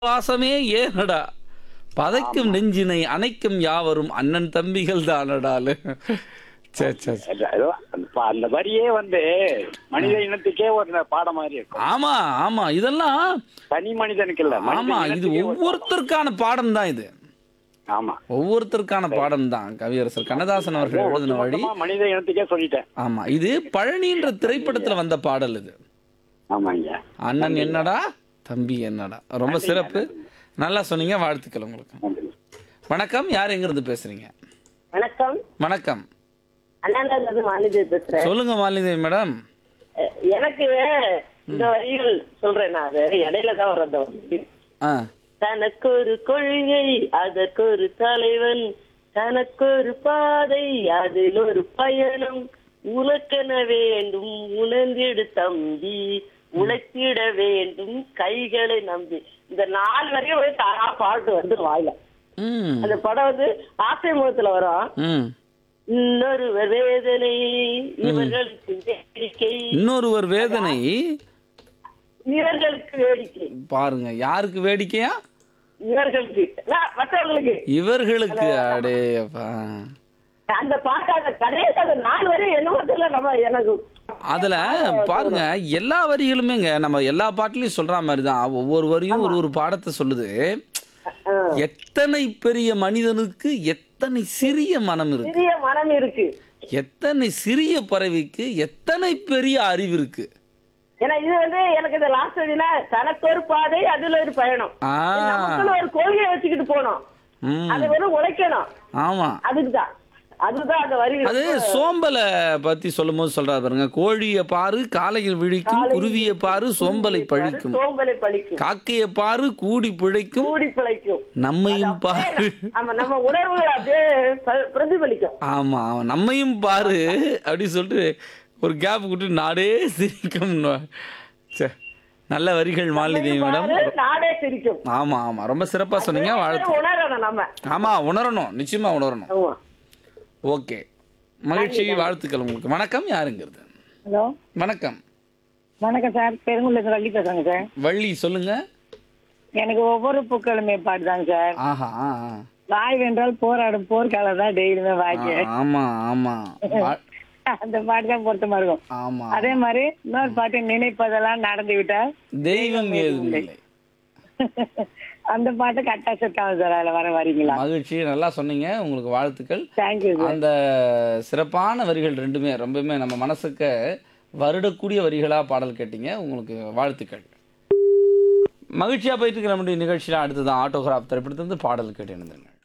வாசமே ஏனடா பதைக்கும் நெஞ்சினை அணைக்கும் யாவரும் அண்ணன் தம்பிகள் தானடாலு சரி சரி சரி. இல்ல, ஏதோ அந்த பா- அந்த வரியே வந்து மனித இனத்துக்கே ஒரு பாடம் மாதிரி இருக்கும் ஆமா ஆமா இதெல்லாம் தனி மனிதனுக்கு இல்ல மனித ஆமா இது இனத்துக்கே ஒரு ஒவ்வொருத்தருக்கான பாடம் தான் இது பாடம். ஆமா ஒவ்வொருத்தருக்கான பாடம் தான் கவியரசர் கண்ணதாசன் அவர்கள் எழுதின வழி மொத்தமா மனித இனத்துக்கே சொல்லிட்டேன் ஆமா இது பழனின்ற திரைப்படத்துல வந்த பாடல் இது ஆமாங்க அண்ணன் என்னடா தம்பி என்னடா ரொம்ப சிறப்பு நல்லா சொன்னீங்க வாழ்த்துக்கள் உங்களுக்கு நன்றி. வணக்கம் யார் எங்க இருந்து பேசுறீங்க வணக்கம் வணக்கம் அண்ணாநகர் மாநில பேசுறேன் சொல்லுங்க மாலினி மேடம் அஹ் எனக்கு இந்த வரிகள் சொல்றேன் நான் அது இடையில தான் வர அந்த வரி ஆ தனக்கு ஒரு கொள்கை அதற்கு ஒரு தலைவன் தனக்கு ஒரு பாதை அதில் ஒரு பயணம் உனக்கென வேண்டும் உணர்ந்திடு தம்பி உழைத்திட வேண்டும் கைகளை நம்பி இந்த நாலு வரையும் ஒரு தானா பாட்டு வந்து வாயில ம் அந்த படம் வந்து ஆசை முகத்துல வரும் ம் இன்னொருவர் வேதனை இவர்களுக்கு வேடிக்கை இன்னொருவர் வேதனை இவர்களுக்கு வேடிக்கை பாருங்க யாருக்கு வேடிக்கையா இவர்களுக்கு நான் மற்றவர்களுக்கு இவர்களுக்கு அடே அப்பா. அந்த பாட்டு அந்த கடைசி அந்த நாலு வரை என்னமோ தெரியல நம்ம எனக்கு அதுல பாருங்க எல்லா வரிகளுமேங்க நம்ம எல்லா பாட்டுலயும் சொல்ற மாதிரி தான் ஒவ்வொரு வரியும் ஒரு ஒரு பாடத்தை சொல்லுது அஹ், எத்தனை பெரிய மனிதனுக்கு எத்தனை சிறிய மனம் இருக்கு சிறிய மனம் இருக்கு எத்தனை சிறிய பறவைக்கு எத்தனை பெரிய அறிவு இருக்கு ஏன்னா இது வந்து எனக்கு இந்த லாஸ்ட் வரினா தனக்கு ஒரு பாதை அதுல ஒரு பயணம் ஆ நமக்குன்னு ஒரு கொள்கையை வச்சுக்கிட்டு போனோம் ம் அதை வெறும் உழைக்கணும் ஆமா அதுக்குதான் அதுதான் அந்த வரி அது சோம்பலை பத்தி சொல்லும் போது சொல்றாரு பாருங்க கோழியை பாரு காலையில் விழிக்கும் குருவியை பாரு சோம்பலை பழிக்கும் சோம்பலை பழிக்கும் காக்கையை பாரு கூடி பிழைக்கும் கூடி பிழைக்கும் நம்மையும் பாரு ஆமா நம்ம உணர்வுகள் அப்படியே ப- பிரதிபலிக்கும் ஆமா ஆமா, நம்மையும் பாரு அப்படி சொல்லிட்டு ஒரு கேப் விட்டு நாடே சிரிக்கும் ச்சே, நல்ல வரிகள் மாலினி மேடம் பாரு, நாடே சிரிக்கும் ஆமா ஆமா ரொம்ப சிறப்பா சொன்னீங்க வாழ்த்து உணரணும் நம்ம ஆமா உணரணும் நிச்சயமா உணரணும் ஆமா ஓகே மகிழ்ச்சி வாழ்த்துக்கள் உங்களுக்கு வணக்கம் யாருங்கிறது ஹலோ வணக்கம் வணக்கம் சார் பெருங்குள்ளது வள்ளி பேசுறேங்க சார் வள்ளி சொல்லுங்க எனக்கு ஒவ்வொரு பூக்களுமே பாட்டு தாங்க சார் ஆஹா ஆ, ஆ. வாய் வென்றால் போராடும் போர்க்காலம் தான் டெய்லியுமே வாய்க்கு ஆமா ஆமா வா- அந்த பாட்டு தான் பொருத்தமா இருக்கும் ஆமா அதே மாதிரி இன்னொரு பாட்டு நினைப்பதெல்லாம் நடந்து விட்டா தெய்வம் ஏதும் இல்லை அந்த பாட்டு கரெக்டா செட் ஆகும் சார் அதுல வர வரீங்களா மகிழ்ச்சி நல்லா சொன்னீங்க உங்களுக்கு வாழ்த்துக்கள் தேங்க்யூ சார் அந்த சிறப்பான வரிகள் ரெண்டுமே ரொம்பவுமே நம்ம மனசுக்கு வருடக்கூடிய வரிகளா பாடல் கேட்டீங்க உங்களுக்கு வாழ்த்துக்கள் மகிழ்ச்சியா போயிட்டு இருக்கிற நம்முடைய நிகழ்ச்சியில் அடுத்ததான் ஆட்டோகிராஃப் திரைப்படத்திலிருந்து பாடல் கேட்டு எழுந்துருங்க